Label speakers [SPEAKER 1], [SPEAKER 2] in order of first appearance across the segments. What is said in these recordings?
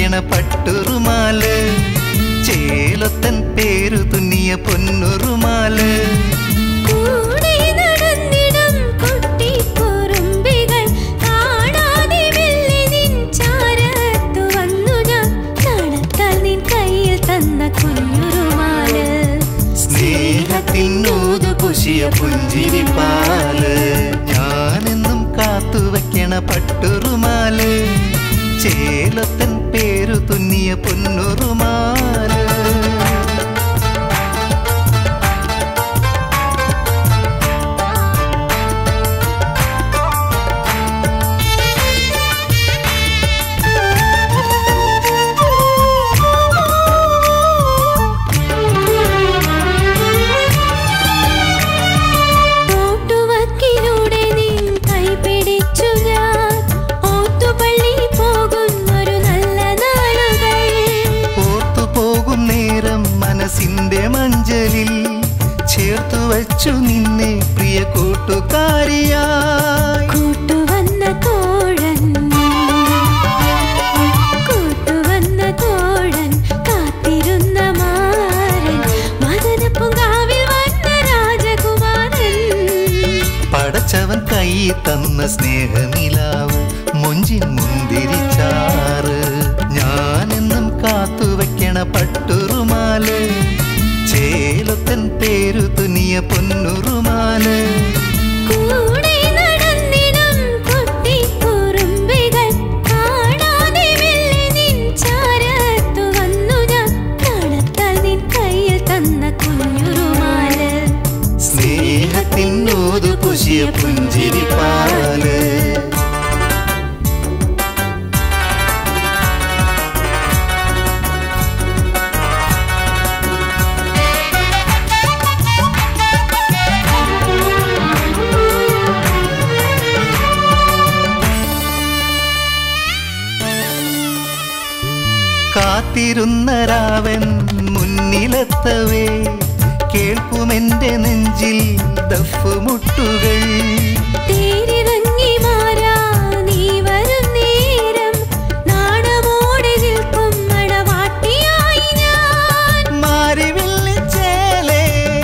[SPEAKER 1] വെക്കണ പട്ടുറുമാല് ചേലത്തൻ പേരു തുന്നിയ പൊന്നുറുമാല്
[SPEAKER 2] കൂടെ നടന്നിടും കുട്ടിക്കുറുമ്പികൾ കാണാതെ മെല്ലെ നിൻ ചാരത്തു വന്നു ഞാൻ നടത്താൽ നിൻ കയ്യിൽ തന്ന കുഞ്ഞുറുമാല്
[SPEAKER 1] സ്നേഹത്തിനൂതു കുശിയ പുഞ്ചിരിപ്പാല് ഞാനെന്നും കാത്തുവെക്കണ പട്ടുറുമാല് ചേലത്തൻ പേരു തുന്നിയ പൊന്നുറുമാല്
[SPEAKER 2] തോട്ടുവക്കിലൂടെ നിൻ കൈ പിടിച്ചു ഞാൻ ഓത്തുപള്ളി പോകുന്നൊരു നല്ല നാളുകൾ
[SPEAKER 1] ഓർത്തു പോകും നേരം മനസ്സിന്റെ മഞ്ചലിൽ ചേർത്തു വച്ചു നിന്നെ പ്രിയ കൂട്ടുകാരിയായി
[SPEAKER 2] കൂട്ടുവന്ന തോഴൻ കൂട്ടുവന്ന തോഴൻ കാത്തിരുന്ന മാരൻ മദനപ്പുങ്കാവിൽ വന്ന രാജകുമാരൻ
[SPEAKER 1] പടച്ചവൻ കൈ തന്ന സ്നേഹനിലാവ് മൊഞ്ചിൻ മുന്തിരിച്ചാറ് ഞാനെന്നും കാത്തുവെക്കണ പട്ടുറുമാല് ചേലത്തൻ പേരു തുനിയ പൊന്നുറുമാല്
[SPEAKER 2] കൂടെ നടന്നിടും കുട്ടിക്കുറുമ്പികൾ കാണാതെ മെല്ലെ നിൻ ചാരത്തു വന്നു ഞാൻ നടത്താൽ നിൻ കയ്യിൽ തന്ന കുഞ്ഞുറുമാല്
[SPEAKER 1] സ്നേഹത്തിനോതു കുശിയ പുഞ്ചിരിപ്പാല് കാത്തിരുന്ന രാവൻ മുന്നിലെത്തവേ കേൾക്കുമെന്റെ നെഞ്ചിൽ ദഫുമുട്ടുകൾ
[SPEAKER 2] തേരിറങ്ങി മാറാ നീ വരും നേരം നാണമോടെ നിൽക്കും മണവാട്ടിയായി ഞാൻ
[SPEAKER 1] മാരി വിളിച്ചേലേ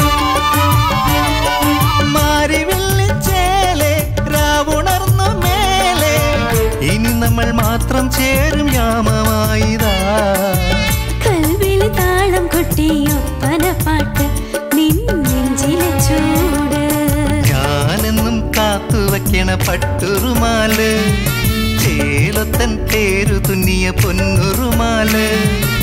[SPEAKER 1] മാരി വിളിച്ചേലേ രാവുണർന്നു മേലെ ഇനി നമ്മൾ മാത്രം ചേരും യാമമായിതാ
[SPEAKER 2] കൽവിൽ താളം കൊട്ടിയൊപ്പന പാട്ട് നിൻ നെഞ്ചിലെ ചൂട്
[SPEAKER 1] ഞാനെന്നും കാത്തുവെക്കണ പട്ടുറുമാല് ചേലത്തൻ പേരു തുന്നിയ പൊന്നുറുമാല്